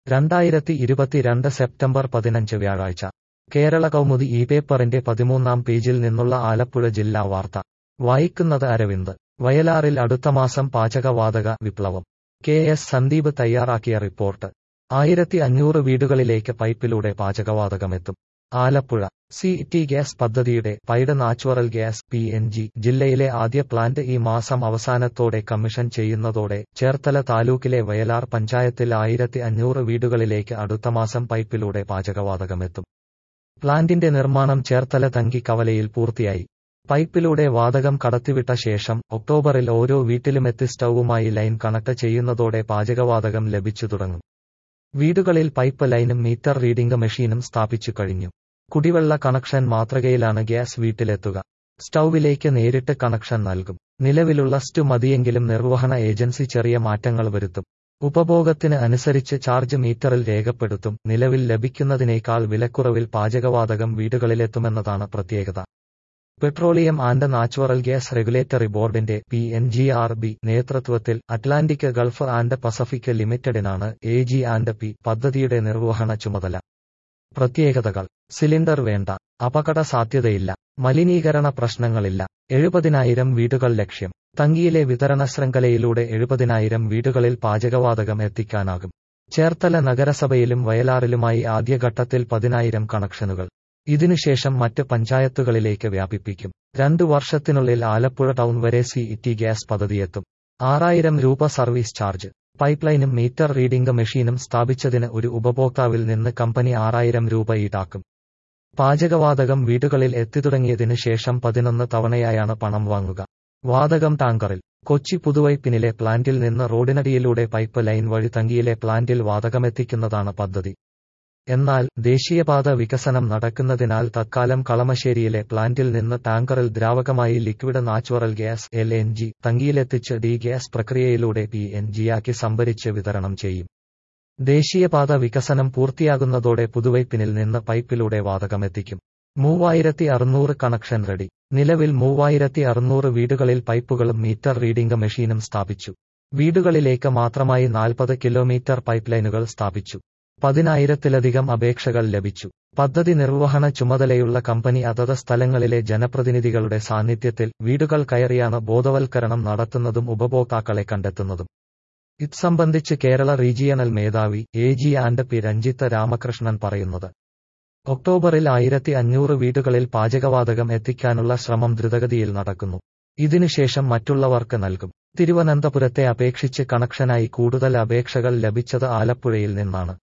രണ്ടായിരത്തി ഇരുപത്തിരണ്ട് സെപ്റ്റംബർ പതിനഞ്ച് വ്യാഴാഴ്ച കേരള കൗമുദി ഈ പേപ്പറിന്റെ പതിമൂന്നാം പേജിൽ നിന്നുള്ള ആലപ്പുഴ ജില്ലാ വാർത്ത വായിക്കുന്നത് അരവിന്ദ് വയലാറിൽ അടുത്ത മാസം പാചകവാതക വിപ്ലവം കെ എസ് സന്ദീപ് തയ്യാറാക്കിയ റിപ്പോർട്ട് ആയിരത്തി അഞ്ഞൂറ് വീടുകളിലേക്ക് പൈപ്പിലൂടെ പാചകവാതകമെത്തും ആലപ്പുഴ സി ടി ഗ്യാസ് പദ്ധതിയുടെ piped natural gas P N G ജില്ലയിലെ ആദ്യ പ്ലാന്റ് ഈ മാസം അവസാനത്തോടെ കമ്മീഷൻ ചെയ്യുന്നതോടെ ചേർത്തല താലൂക്കിലെ വയലാർ പഞ്ചായത്തിൽ ആയിരത്തി അഞ്ഞൂറ് വീടുകളിലേക്ക് അടുത്ത മാസം പൈപ്പിലൂടെ പാചകവാതകമെത്തും പ്ലാന്റിന്റെ നിർമ്മാണം ചേർത്തല തങ്കി കവലയിൽ പൂർത്തിയായി പൈപ്പിലൂടെ വാതകം കടത്തിവിട്ട ശേഷം ഒക്ടോബറിൽ ഓരോ വീട്ടിലുമെത്തി സ്റ്റൌവുമായി ലൈൻ കണക്ട് ചെയ്യുന്നതോടെ പാചകവാതകം ലഭിച്ചു തുടങ്ങും വീടുകളിൽ പൈപ്പ് ലൈനും മീറ്റർ റീഡിംഗ് മെഷീനും സ്ഥാപിച്ചു കഴിഞ്ഞു കുടിവെള്ള കണക്ഷൻ മാതൃകയിലാണ് ഗ്യാസ് വീട്ടിലെത്തുക സ്റ്റൌവിലേക്ക് നേരിട്ട് കണക്ഷൻ നൽകും നിലവിലുള്ള സ്റ്റു മതിയെങ്കിലും നിർവഹണ ഏജൻസി ചെറിയ മാറ്റങ്ങൾ വരുത്തും ഉപഭോഗത്തിന് അനുസരിച്ച് ചാർജ് മീറ്ററിൽ രേഖപ്പെടുത്തും നിലവിൽ ലഭിക്കുന്നതിനേക്കാൾ വിലക്കുറവിൽ പാചകവാതകം വീടുകളിലെത്തുമെന്നതാണ് പ്രത്യേകത petroleum and natural gas regulatory ബോർഡിന്റെ P N G R B നേതൃത്വത്തിൽ അറ്റ്ലാന്റിക് ഗൾഫ് ആൻഡ് പസഫിക് ലിമിറ്റഡിനാണ് എ ജി ആൻഡ് പി പദ്ധതിയുടെ നിർവഹണ ചുമതല പ്രത്യേകതകൾ സിലിണ്ടർ വേണ്ട അപകട സാധ്യതയില്ല മലിനീകരണ പ്രശ്നങ്ങളില്ല എഴുപതിനായിരം വീടുകൾ ലക്ഷ്യം തങ്കിയിലെ വിതരണ ശൃംഖലയിലൂടെ എഴുപതിനായിരം വീടുകളിൽ പാചകവാതകം എത്തിക്കാനാകും ചേർത്തല നഗരസഭയിലും വയലാറിലുമായി ആദ്യഘട്ടത്തിൽ പതിനായിരം കണക്ഷനുകൾ ഇതിനുശേഷം മറ്റ് പഞ്ചായത്തുകളിലേക്ക് വ്യാപിപ്പിക്കും രണ്ടു വർഷത്തിനുള്ളിൽ ആലപ്പുഴ ടൗൺ വരെ സി ഇറ്റി ഗ്യാസ് പദ്ധതിയെത്തും ആറായിരം രൂപ സർവീസ് ചാർജ് പൈപ്പ്ലൈനും മീറ്റർ റീഡിംഗ് മെഷീനും സ്ഥാപിച്ചതിന് ഒരു ഉപഭോക്താവിൽ നിന്ന് കമ്പനി ആറായിരം രൂപ ഈടാക്കും പാചകവാതകം വീടുകളിൽ എത്തിത്തുടങ്ങിയതിനു ശേഷം പതിനൊന്ന് തവണയായാണ് പണം വാങ്ങുക വാതകം ടാങ്കറിൽ കൊച്ചി പുതുവൈപ്പിനിലെ പ്ലാന്റിൽ നിന്ന് റോഡിനടിയിലൂടെ പൈപ്പ് ലൈൻ വഴി തങ്കിയിലെ പ്ലാന്റിൽ വാതകമെത്തിക്കുന്നതാണ് പദ്ധതി എന്നാൽ ദേശീയപാത വികസനം നടക്കുന്നതിനാൽ തത്കാലം കളമശ്ശേരിയിലെ പ്ലാന്റിൽ നിന്ന് ടാങ്കറിൽ ദ്രാവകമായി liquid natural gas L N G തങ്കിയിലെത്തിച്ച് ഡി ഗ്യാസ് പ്രക്രിയയിലൂടെ പി എൻ ജിയാക്കി സംഭരിച്ച് വിതരണം ചെയ്യും ദേശീയപാത വികസനം പൂർത്തിയാകുന്നതോടെ പുതുവൈപ്പിനിൽ നിന്ന് പൈപ്പിലൂടെ വാതകമെത്തിക്കും മൂവായിരത്തി അറുന്നൂറ് കണക്ഷൻ റെഡി നിലവിൽ മൂവായിരത്തി അറുന്നൂറ് വീടുകളിൽ പൈപ്പുകളും മീറ്റർ റീഡിംഗ് മെഷീനും സ്ഥാപിച്ചു വീടുകളിലേക്ക് മാത്രമായി നാൽപ്പത് കിലോമീറ്റർ പൈപ്പ് ലൈനുകൾ സ്ഥാപിച്ചു പതിനായിരത്തിലധികം അപേക്ഷകൾ ലഭിച്ചു പദ്ധതി നിർവഹണ ചുമതലയുള്ള കമ്പനി അതത് സ്ഥലങ്ങളിലെ ജനപ്രതിനിധികളുടെ സാന്നിധ്യത്തിൽ വീടുകൾ കയറിയാണ് ബോധവൽക്കരണം നടത്തുന്നതും ഉപഭോക്താക്കളെ കണ്ടെത്തുന്നതും ഇത് സംബന്ധിച്ച് കേരള റീജിയണൽ മേധാവി A G and P Ranjith Ramakrishnan പറയുന്നത് ഒക്ടോബറിൽ ആയിരത്തി അഞ്ഞൂറ് വീടുകളിൽ പാചകവാതകം എത്തിക്കാനുള്ള ശ്രമം ദ്രുതഗതിയിൽ നടക്കുന്നു ഇതിനുശേഷം മറ്റുള്ളവർക്ക് നൽകും തിരുവനന്തപുരത്തെ അപേക്ഷിച്ച് കണക്ഷനായി കൂടുതൽ അപേക്ഷകൾ ലഭിച്ചത് ആലപ്പുഴയിൽ നിന്നാണ്